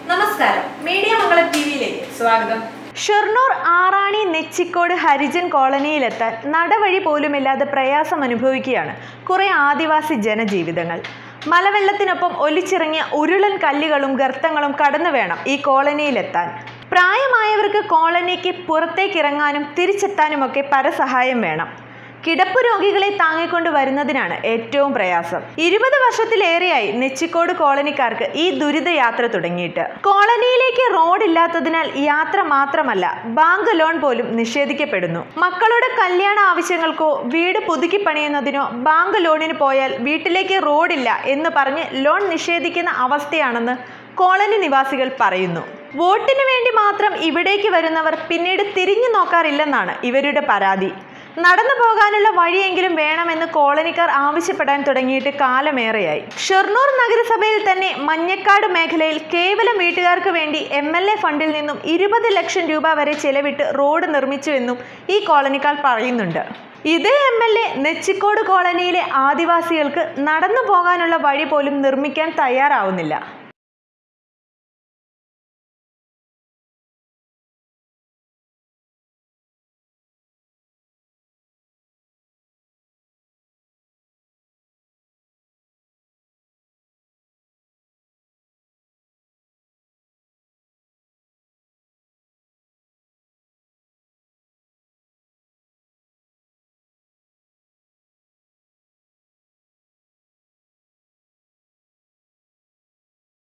നമസ്കാരം മീഡിയ മംഗളം ടി വിയിലേക്ക് സ്വാഗതം ഷൊർണൂർ ആറാണി നെച്ചിക്കോട് ഹരിജൻ കോളനിയിലെത്താൻ നടവഴി പോലുമില്ലാതെ പ്രയാസം അനുഭവിക്കുകയാണ് കുറേ ആദിവാസി ജനജീവിതങ്ങൾ മലവെള്ളത്തിനൊപ്പം ഒലിച്ചിറങ്ങിയ ഉരുളൻ കല്ലുകളും ഗർത്തങ്ങളും കടന്നു വേണം ഈ കോളനിയിലെത്താൻ പ്രായമായവർക്ക് കോളനിക്ക് പുറത്തേക്കിറങ്ങാനും തിരിച്ചെത്താനുമൊക്കെ പരസഹായം വേണം കിടപ്പ് രോഗികളെ താങ്ങിക്കൊണ്ട് വരുന്നതിനാണ് ഏറ്റവും പ്രയാസം ഇരുപത് വർഷത്തിലേറെയായി നെച്ചിക്കോട് കോളനിക്കാർക്ക് ഈ ദുരിതയാത്ര തുടങ്ങിയിട്ട് കോളനിയിലേക്ക് റോഡില്ലാത്തതിനാൽ യാത്ര മാത്രമല്ല ബാങ്ക് ലോൺ പോലും നിഷേധിക്കപ്പെടുന്നു മക്കളുടെ കല്യാണ ആവശ്യങ്ങൾക്കോ വീട് പുതുക്കി പണിയുന്നതിനോ ബാങ്ക് ലോണിന് പോയാൽ വീട്ടിലേക്ക് റോഡില്ല എന്ന് പറഞ്ഞ് ലോൺ നിഷേധിക്കുന്ന അവസ്ഥയാണെന്ന് കോളനി നിവാസികൾ പറയുന്നു വോട്ടിന് വേണ്ടി മാത്രം ഇവിടേക്ക് വരുന്നവർ പിന്നീട് തിരിഞ്ഞു നോക്കാറില്ലെന്നാണ് ഇവരുടെ പരാതി നടന്നു പോകാനുള്ള വഴിയെങ്കിലും വേണമെന്ന് കോളനിക്കാർ ആവശ്യപ്പെടാൻ തുടങ്ങിയിട്ട് കാലമേറെയായി ഷൊർണൂർ നഗരസഭയിൽ തന്നെ മഞ്ഞക്കാട് മേഖലയിൽ കേവലം വീട്ടുകാർക്ക് വേണ്ടി എം എൽ എ ഫണ്ടിൽ നിന്നും ഇരുപത് ലക്ഷം രൂപ വരെ ചെലവിട്ട് റോഡ് നിർമ്മിച്ചുവെന്നും ഈ കോളനിക്കാർ പറയുന്നുണ്ട് ഇതേ എം എൽ എ നെച്ചിക്കോട് കോളനിയിലെ ആദിവാസികൾക്ക് നടന്നു പോകാനുള്ള വഴി പോലും നിർമ്മിക്കാൻ തയ്യാറാവുന്നില്ല